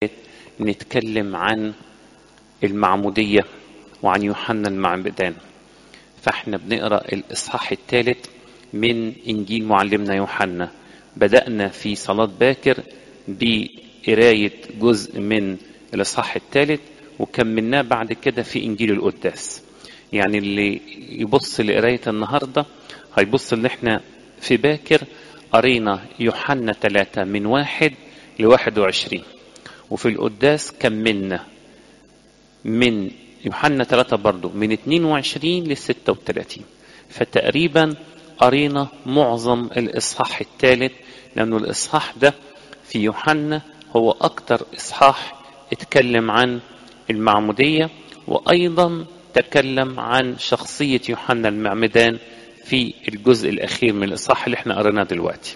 نتكلم عن المعمودية وعن يوحنا المعمدان فاحنا بنقرا الاصحاح الثالث من انجيل معلمنا يوحنا بدانا في صلاه باكر بقرايه جزء من الاصحاح الثالث وكملناه بعد كده في انجيل القداس يعني اللي يبص لقرايه النهارده هيبص ان احنا في باكر قرينا يوحنا ثلاثة من واحد لواحد وعشرين وفي القداس كملنا من يوحنا ثلاثة برضو من 22 ل 36 فتقريبا قرينا معظم الإصحاح الثالث لأنه الإصحاح ده في يوحنا هو أكتر إصحاح اتكلم عن المعمودية وأيضا تكلم عن شخصية يوحنا المعمدان في الجزء الأخير من الإصحاح اللي احنا قريناه دلوقتي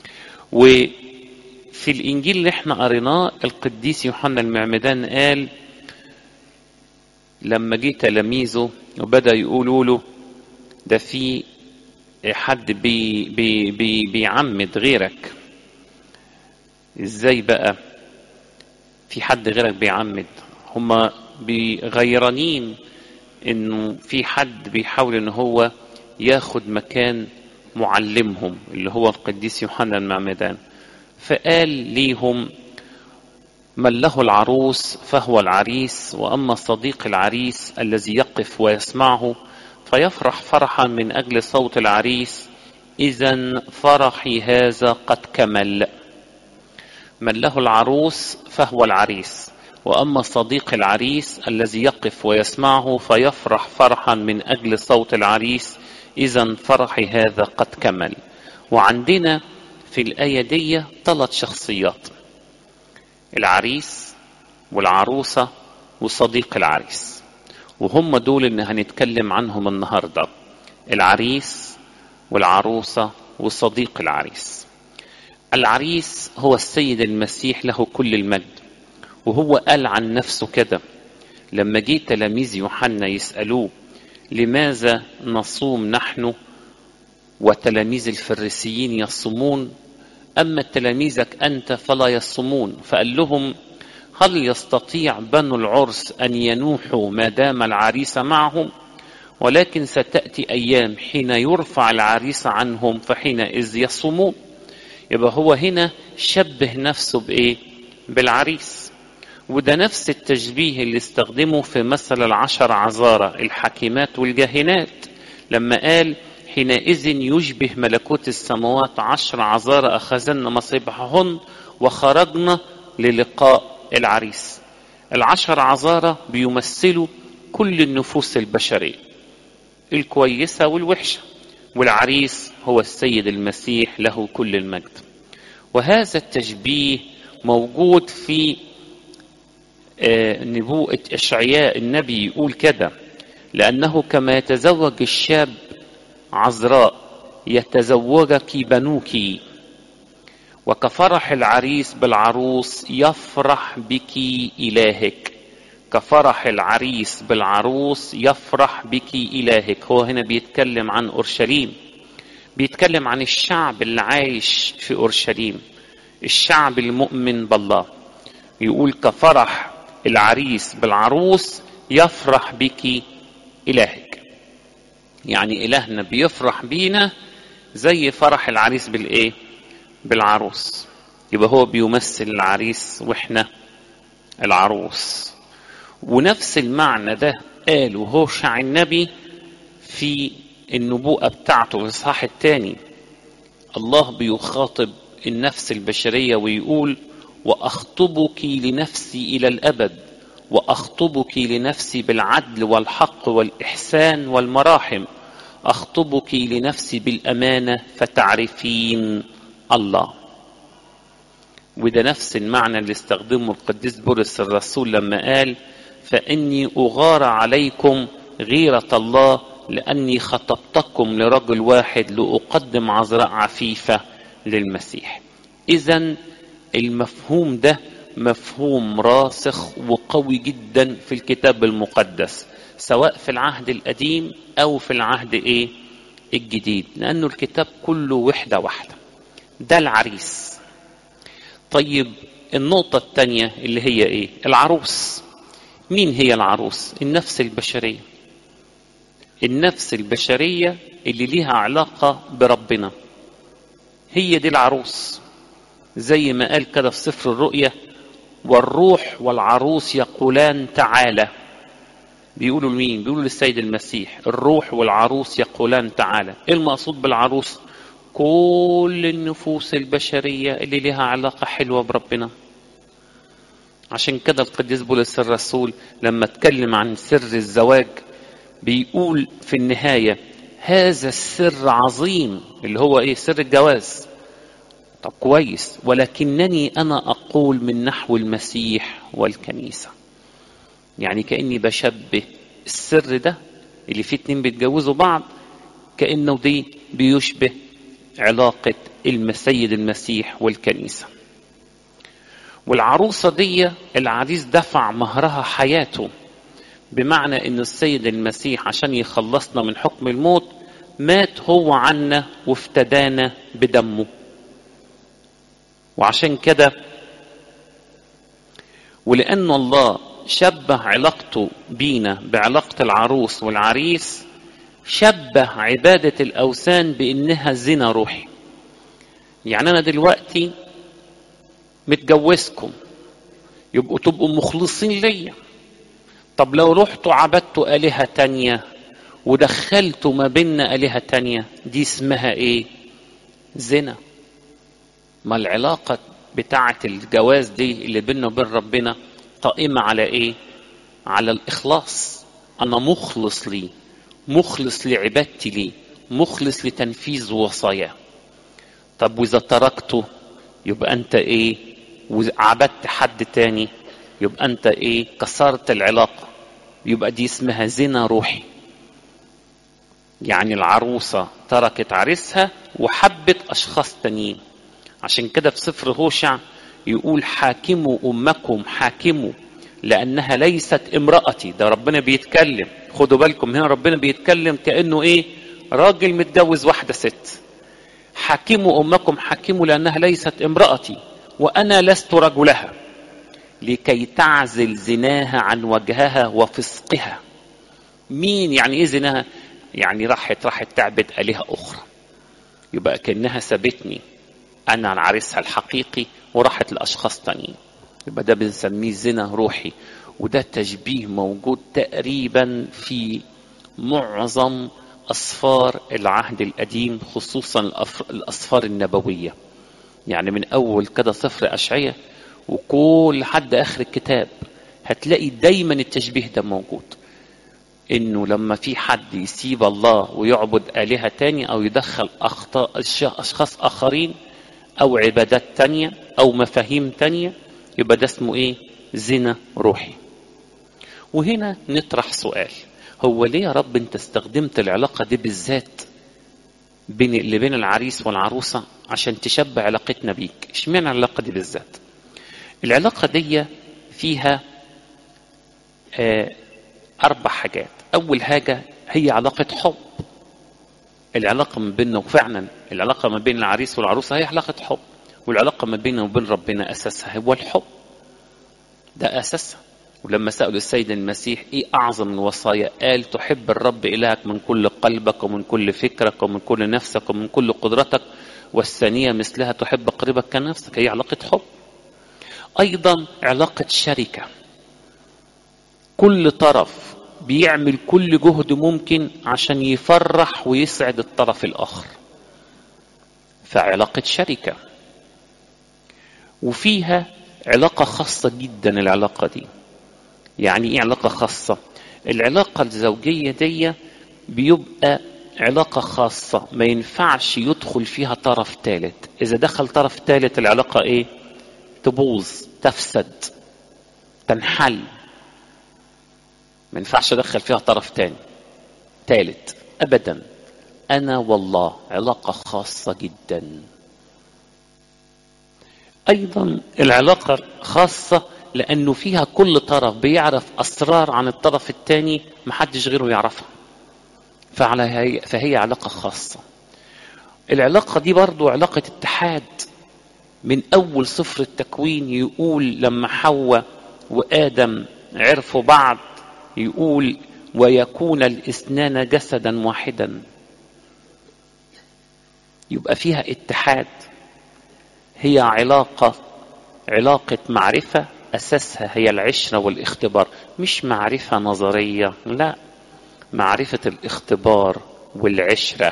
وفي الإنجيل اللي احنا قريناه القديس يوحنا المعمدان قال لما جه تلاميذه وبدا يقولوا له ده في حد بي بي بي بيعمد غيرك ازاي بقى في حد غيرك بيعمد هما غيرانين انه في حد بيحاول ان هو ياخد مكان معلمهم اللي هو القديس يوحنا المعمدان فقال ليهم من له العروس فهو العريس واما صديق العريس الذي يقف ويسمعه فيفرح فرحا من اجل صوت العريس اذا فرحي هذا قد كمل من له العروس فهو العريس واما صديق العريس الذي يقف ويسمعه فيفرح فرحا من اجل صوت العريس اذا فرحي هذا قد كمل وعندنا في الايه دي ثلاث شخصيات العريس والعروسة وصديق العريس وهم دول اللي هنتكلم عنهم النهاردة العريس والعروسة وصديق العريس العريس هو السيد المسيح له كل المجد وهو قال عن نفسه كده لما جه تلاميذ يوحنا يسألوه لماذا نصوم نحن وتلاميذ الفريسيين يصومون أما تلاميذك أنت فلا يصومون فقال لهم هل يستطيع بنو العرس أن ينوحوا ما دام العريس معهم ولكن ستأتي أيام حين يرفع العريس عنهم فحينئذ يصومون يبقى هو هنا شبه نفسه بإيه بالعريس وده نفس التشبيه اللي استخدمه في مثل العشر عذارى الحكيمات والجاهنات لما قال حينئذ يشبه ملكوت السماوات عشر عذارى أخذن مصيبحهن وخرجنا للقاء العريس العشر عذارى بيمثلوا كل النفوس البشرية الكويسة والوحشة والعريس هو السيد المسيح له كل المجد وهذا التشبيه موجود في نبوءة إشعياء النبي يقول كده لأنه كما يتزوج الشاب عذراء يتزوجك بنوك وكفرح العريس بالعروس يفرح بك إلهك كفرح العريس بالعروس يفرح بك إلهك هو هنا بيتكلم عن أورشليم بيتكلم عن الشعب اللي عايش في أورشليم الشعب المؤمن بالله يقول كفرح العريس بالعروس يفرح بك إلهك يعني إلهنا بيفرح بينا زي فرح العريس بالإيه؟ بالعروس يبقى هو بيمثل العريس وإحنا العروس ونفس المعنى ده قاله هوشع النبي في النبوءة بتاعته في الإصحاح الثاني الله بيخاطب النفس البشرية ويقول وأخطبك لنفسي إلى الأبد وأخطبك لنفسي بالعدل والحق والإحسان والمراحم أخطبك لنفسي بالأمانة فتعرفين الله وده نفس المعنى اللي استخدمه القديس بولس الرسول لما قال فإني أغار عليكم غيرة الله لأني خطبتكم لرجل واحد لأقدم عذراء عفيفة للمسيح إذا المفهوم ده مفهوم راسخ وقوي جدا في الكتاب المقدس سواء في العهد القديم او في العهد ايه الجديد لانه الكتاب كله وحده واحده ده العريس طيب النقطة الثانية اللي هي ايه العروس مين هي العروس النفس البشرية النفس البشرية اللي ليها علاقة بربنا هي دي العروس زي ما قال كده في سفر الرؤيا والروح والعروس يقولان تعالى بيقولوا لمين بيقولوا للسيد المسيح الروح والعروس يقولان تعالى ايه المقصود بالعروس كل النفوس البشرية اللي لها علاقة حلوة بربنا عشان كده القديس بولس الرسول لما اتكلم عن سر الزواج بيقول في النهاية هذا السر عظيم اللي هو ايه سر الجواز طب كويس ولكنني انا اقول من نحو المسيح والكنيسة يعني كأني بشبه السر ده اللي فيه اتنين بيتجوزوا بعض كأنه دي بيشبه علاقة المسيد المسيح والكنيسة والعروسة دي العريس دفع مهرها حياته بمعنى ان السيد المسيح عشان يخلصنا من حكم الموت مات هو عنا وافتدانا بدمه وعشان كده ولأن الله شبه علاقته بينا بعلاقة العروس والعريس شبه عبادة الأوثان بإنها زنا روحي يعني أنا دلوقتي متجوزكم يبقوا تبقوا مخلصين ليا طب لو رحتوا عبدتوا آلهة تانية ودخلتوا ما بيننا آلهة تانية دي اسمها ايه زنا ما العلاقة بتاعة الجواز دي اللي بيننا وبين ربنا قائمة على ايه على الإخلاص أنا مخلص ليه مخلص لعبادتي ليه مخلص لتنفيذ وصاياه طب وإذا تركته يبقى أنت إيه وعبدت حد تاني يبقى أنت إيه كسرت العلاقة يبقى دي اسمها زنا روحي يعني العروسة تركت عريسها وحبت أشخاص تانيين عشان كده في سفر هوشع يقول حاكموا أمكم حاكموا لأنها ليست امرأتي ده ربنا بيتكلم خدوا بالكم هنا ربنا بيتكلم كأنه إيه راجل متجوز واحدة ست حاكموا أمكم حاكموا لأنها ليست امرأتي وأنا لست رجلها لكي تعزل زناها عن وجهها وفسقها مين يعني ايه زناها يعني راحت راحت تعبد آلهة أخرى يبقى كأنها سابتني أنا عريسها الحقيقي وراحت لأشخاص تانيين يبقى ده بنسميه زنا روحي وده تشبيه موجود تقريبا في معظم أسفار العهد القديم خصوصا الأسفار النبوية يعني من أول كده سفر أشعية وكل حد آخر الكتاب هتلاقي دايما التشبيه ده موجود انه لما في حد يسيب الله ويعبد آلهة تانية او يدخل اخطاء اشخاص اخرين او عبادات تانية او مفاهيم تانية يبقى ده اسمه ايه زنا روحي وهنا نطرح سؤال هو ليه يا رب انت استخدمت العلاقة دي بالذات بين اللي بين العريس والعروسة عشان تشبه علاقتنا بيك اشمعنى العلاقة دي بالذات العلاقة دي فيها آه أربع حاجات أول حاجة هي علاقة حب العلاقة ما بيننا وفعلا العلاقة ما بين العريس والعروسة هي علاقة حب والعلاقة ما بيننا وبين ربنا أساسها هو الحب ده أساسها ولما سألوا السيد المسيح إيه أعظم الوصايا قال تحب الرب إلهك من كل قلبك ومن كل فكرك ومن كل نفسك ومن كل قدرتك والثانية مثلها تحب قريبك كنفسك هي علاقة حب أيضا علاقة شركة كل طرف بيعمل كل جهد ممكن عشان يفرح ويسعد الطرف الآخر فعلاقة شركة وفيها علاقة خاصة جدا العلاقة دي يعني ايه علاقة خاصة العلاقة الزوجية دي بيبقى علاقة خاصة ما ينفعش يدخل فيها طرف ثالث إذا دخل طرف ثالث العلاقة إيه تبوظ تفسد تنحل ما ينفعش ادخل فيها طرف تاني ثالث ابدا انا والله علاقه خاصه جدا ايضا العلاقه خاصه لانه فيها كل طرف بيعرف اسرار عن الطرف الثاني محدش غيره يعرفها فعلى هي فهي علاقه خاصه العلاقه دي برضو علاقه اتحاد من أول سفر التكوين يقول لما حواء وآدم عرفوا بعض يقول ويكون الاثنان جسدا واحدا يبقى فيها اتحاد هي علاقة علاقة معرفة أساسها هي العشرة والاختبار مش معرفة نظرية لا معرفة الاختبار والعشرة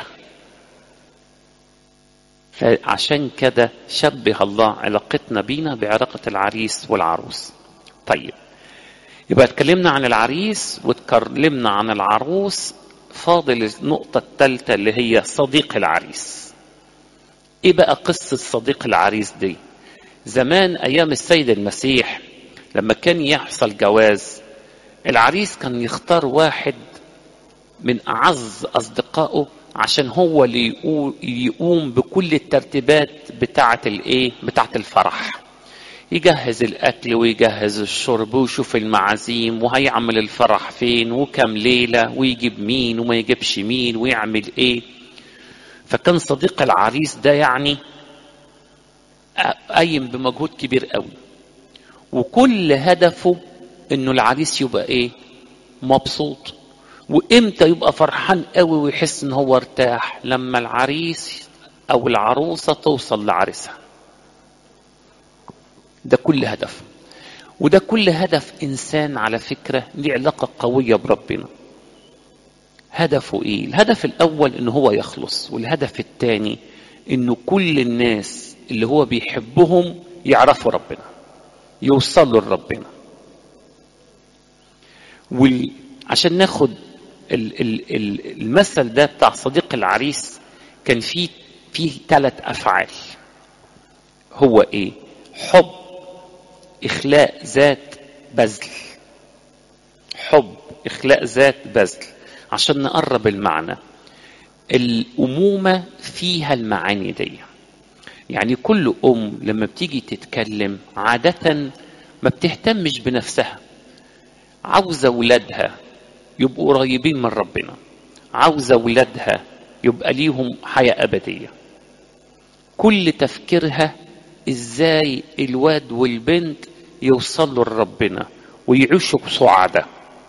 عشان كده شبه الله علاقتنا بينا بعلاقة العريس والعروس طيب يبقى اتكلمنا عن العريس واتكلمنا عن العروس فاضل النقطة الثالثة اللي هي صديق العريس ايه بقى قصة صديق العريس دي زمان ايام السيد المسيح لما كان يحصل جواز العريس كان يختار واحد من اعز اصدقائه عشان هو اللي يقوم بكل الترتيبات بتاعه الايه بتاعه الفرح يجهز الاكل ويجهز الشرب ويشوف المعازيم وهيعمل الفرح فين وكم ليله ويجيب مين وما يجيبش مين ويعمل ايه فكان صديق العريس ده يعني قايم بمجهود كبير قوي وكل هدفه انه العريس يبقى ايه مبسوط وامتى يبقى فرحان قوي ويحس ان هو ارتاح لما العريس او العروسه توصل لعريسها ده كل هدف وده كل هدف انسان على فكره ليه علاقه قويه بربنا هدفه ايه الهدف الاول ان هو يخلص والهدف الثاني انه كل الناس اللي هو بيحبهم يعرفوا ربنا يوصلوا لربنا وعشان ناخد المثل ده بتاع صديق العريس كان فيه فيه ثلاث افعال هو ايه حب اخلاء ذات بذل حب اخلاء ذات بذل عشان نقرب المعنى الامومه فيها المعاني دي يعني كل ام لما بتيجي تتكلم عاده ما بتهتمش بنفسها عاوزه ولادها يبقوا قريبين من ربنا عاوزه ولادها يبقى ليهم حياه ابديه كل تفكيرها ازاي الواد والبنت يوصلوا لربنا ويعيشوا سعداء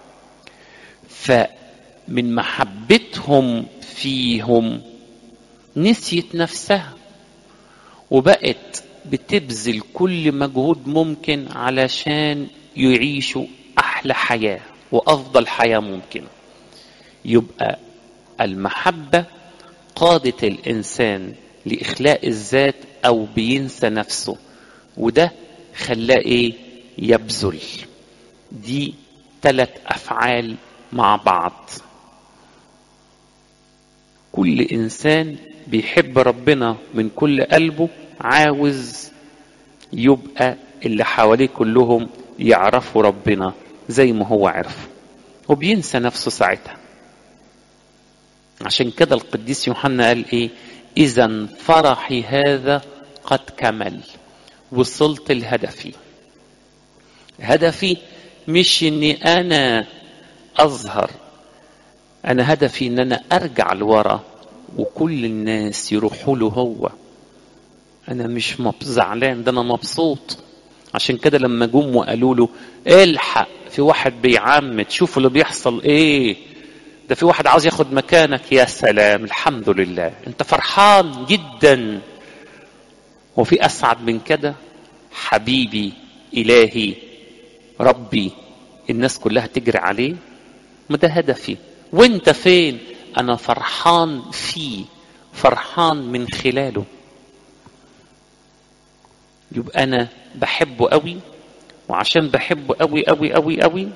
فمن محبتهم فيهم نسيت نفسها وبقت بتبذل كل مجهود ممكن علشان يعيشوا احلى حياه وافضل حياه ممكنه يبقى المحبه قادت الانسان لاخلاء الذات او بينسى نفسه وده خلاه ايه يبذل دي ثلاث افعال مع بعض كل انسان بيحب ربنا من كل قلبه عاوز يبقى اللي حواليه كلهم يعرفوا ربنا زي ما هو عرفه وبينسى نفسه ساعتها عشان كده القديس يوحنا قال ايه اذا فرحي هذا قد كمل وصلت لهدفي هدفي مش اني انا اظهر انا هدفي ان انا ارجع لورا وكل الناس يروحوا له هو انا مش زعلان ده انا مبسوط عشان كده لما جم وقالوا له الحق في واحد بيعمد شوفوا اللي بيحصل ايه ده في واحد عاوز ياخد مكانك يا سلام الحمد لله انت فرحان جدا وفي اسعد من كده حبيبي الهي ربي الناس كلها تجري عليه ما ده هدفي وانت فين انا فرحان فيه فرحان من خلاله يبقى انا بحبه قوي وعشان بحبه قوي قوي قوي قوي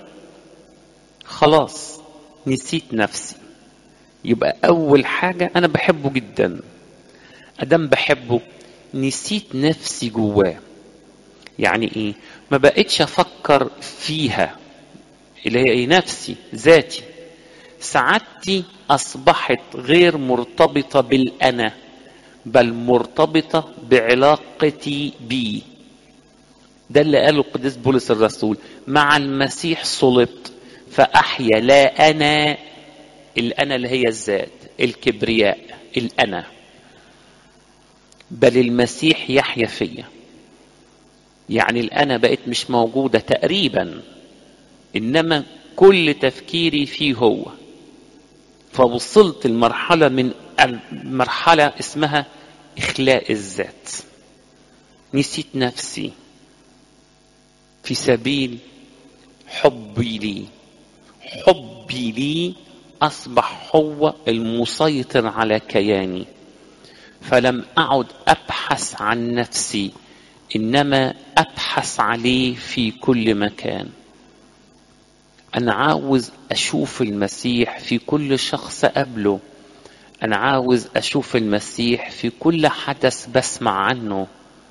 خلاص نسيت نفسي يبقى اول حاجه انا بحبه جدا ادم بحبه نسيت نفسي جواه يعني ايه ما بقتش افكر فيها اللي هي ايه نفسي ذاتي سعادتي اصبحت غير مرتبطه بالانا بل مرتبطه بعلاقتي بي ده اللي قاله القديس بولس الرسول مع المسيح صلبت فاحيا لا انا الانا اللي هي الذات الكبرياء الانا بل المسيح يحيا فيا يعني الأنا بقت مش موجودة تقريبا إنما كل تفكيري فيه هو فوصلت المرحلة من مرحلة اسمها إخلاء الذات نسيت نفسي في سبيل حبي لي حبي لي أصبح هو المسيطر على كياني فلم أعد أبحث عن نفسي إنما أبحث عليه في كل مكان أنا عاوز أشوف المسيح في كل شخص قبله أنا عاوز أشوف المسيح في كل حدث بسمع عنه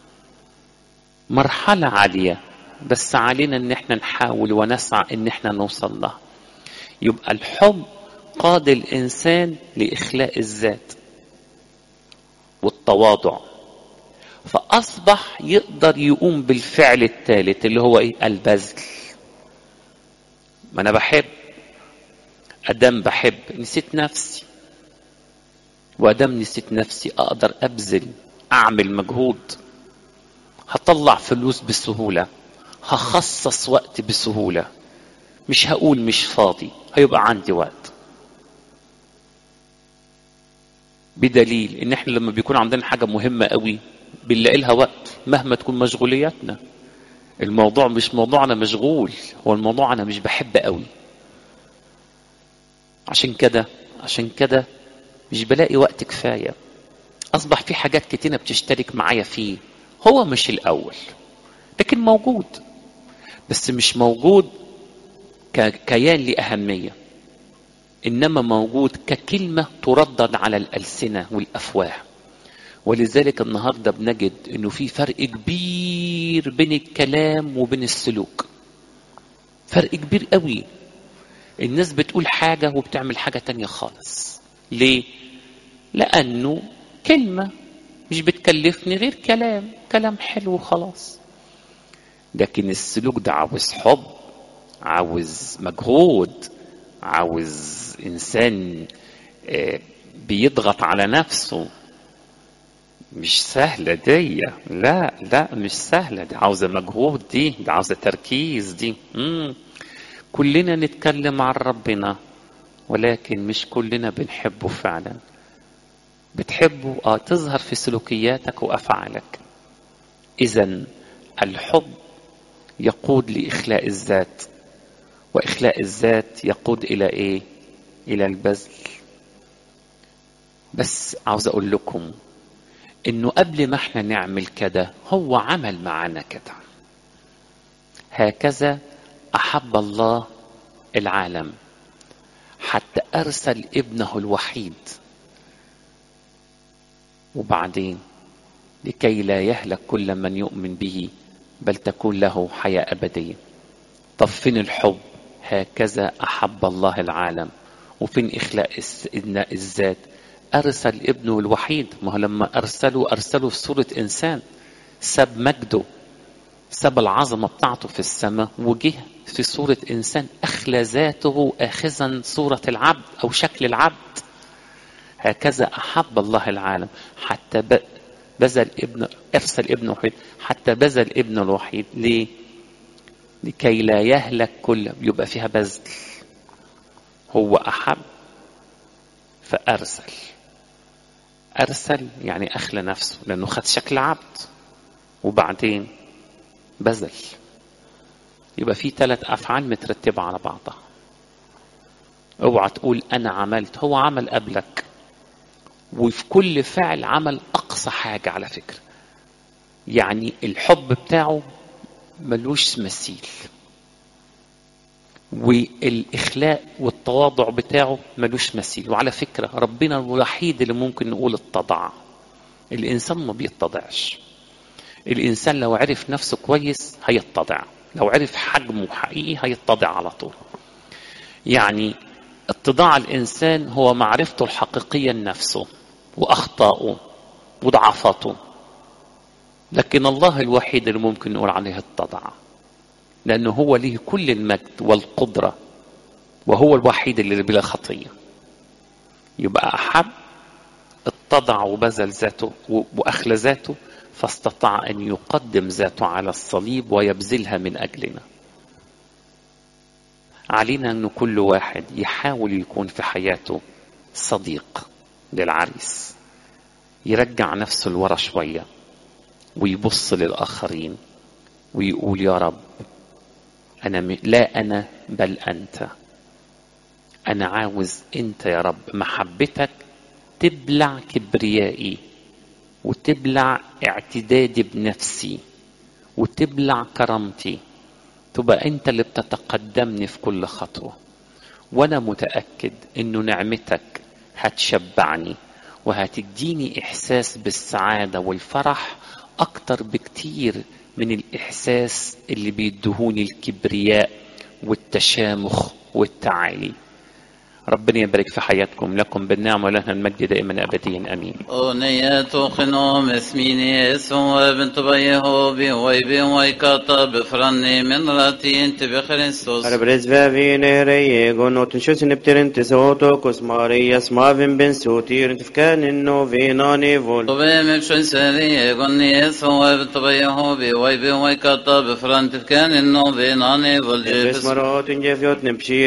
مرحلة عالية بس علينا إن احنا نحاول ونسعى إن احنا نوصل لها يبقى الحب قاد الإنسان لإخلاء الذات والتواضع فأصبح يقدر يقوم بالفعل الثالث اللي هو إيه البذل ما أنا بحب أدام بحب نسيت نفسي وأدام نسيت نفسي أقدر أبذل أعمل مجهود هطلع فلوس بسهولة هخصص وقت بسهولة مش هقول مش فاضي هيبقى عندي وقت بدليل ان احنا لما بيكون عندنا حاجة مهمة قوي بنلاقي لها وقت مهما تكون مشغولياتنا الموضوع مش موضوع انا مشغول هو الموضوع انا مش بحب قوي عشان كده عشان كده مش بلاقي وقت كفاية اصبح في حاجات كتيرة بتشترك معايا فيه هو مش الاول لكن موجود بس مش موجود ككيان لأهمية إنما موجود ككلمة تردد على الألسنة والأفواه ولذلك النهاردة بنجد إنه في فرق كبير بين الكلام وبين السلوك فرق كبير قوي الناس بتقول حاجة وبتعمل حاجة تانية خالص ليه؟ لأنه كلمة مش بتكلفني غير كلام كلام حلو وخلاص لكن السلوك ده عاوز حب عاوز مجهود عاوز انسان بيضغط على نفسه مش سهلة دي لا لا مش سهلة دي عاوزة مجهود دي دي عاوزة تركيز دي مم. كلنا نتكلم عن ربنا ولكن مش كلنا بنحبه فعلا بتحبه اه تظهر في سلوكياتك وافعالك اذا الحب يقود لاخلاء الذات واخلاء الذات يقود الى ايه الى البذل بس عاوز اقول لكم انه قبل ما احنا نعمل كده هو عمل معانا كده هكذا احب الله العالم حتى ارسل ابنه الوحيد وبعدين لكي لا يهلك كل من يؤمن به بل تكون له حياه ابديه طب فين الحب هكذا احب الله العالم وفين اخلاء الذات ارسل ابنه الوحيد ما هو لما ارسله ارسله في صوره انسان ساب مجده ساب العظمه بتاعته في السماء وجه في صوره انسان اخلى ذاته اخذا صوره العبد او شكل العبد هكذا احب الله العالم حتى بذل ابن ارسل ابنه الوحيد حتى بذل ابنه الوحيد ليه؟ لكي لا يهلك كل يبقى فيها بذل هو احب فارسل ارسل يعني اخلى نفسه لانه خد شكل عبد وبعدين بذل يبقى في ثلاث افعال مترتبه على بعضها اوعى تقول انا عملت هو عمل قبلك وفي كل فعل عمل اقصى حاجه على فكره يعني الحب بتاعه ملوش مثيل والاخلاء والتواضع بتاعه ملوش مثيل وعلى فكره ربنا الوحيد اللي ممكن نقول اتضع الانسان ما بيتضعش الانسان لو عرف نفسه كويس هيتضع لو عرف حجمه حقيقي هيتضع على طول يعني اتضاع الانسان هو معرفته الحقيقيه لنفسه واخطائه وضعفاته لكن الله الوحيد اللي ممكن نقول عليه اتضع لأنه هو له كل المجد والقدرة وهو الوحيد اللي بلا خطية يبقى أحب اتضع وبذل ذاته وأخلى ذاته فاستطاع أن يقدم ذاته على الصليب ويبذلها من أجلنا علينا أن كل واحد يحاول يكون في حياته صديق للعريس يرجع نفسه لورا شوية ويبص للآخرين ويقول يا رب أنا م... لا أنا بل أنت أنا عاوز أنت يا رب محبتك تبلع كبريائي وتبلع اعتدادي بنفسي وتبلع كرامتي تبقى أنت اللي بتتقدمني في كل خطوة وأنا متأكد إنه نعمتك هتشبعني وهتديني إحساس بالسعادة والفرح أكتر بكتير من الإحساس اللي بيدهوني الكبرياء والتشامخ والتعالي ربنا يبارك في حياتكم لكم بالنعمة ولنا المجد دائما أبديا أمين أغنية خنوم اسميني اسمه بنت بيه بي وي بي وي كاتا بفرني من راتي انت بخريستوس Arbres vevine reiegon och den kjötsen inte sotos Marias mavin ben sotir inte fkanin no vinani vol طبي مبشن سري غني اسمه بنت بيه بي وي بي وي كاتا بفرني كان انه بيناني Arbres والجيبس marat in gefjot nem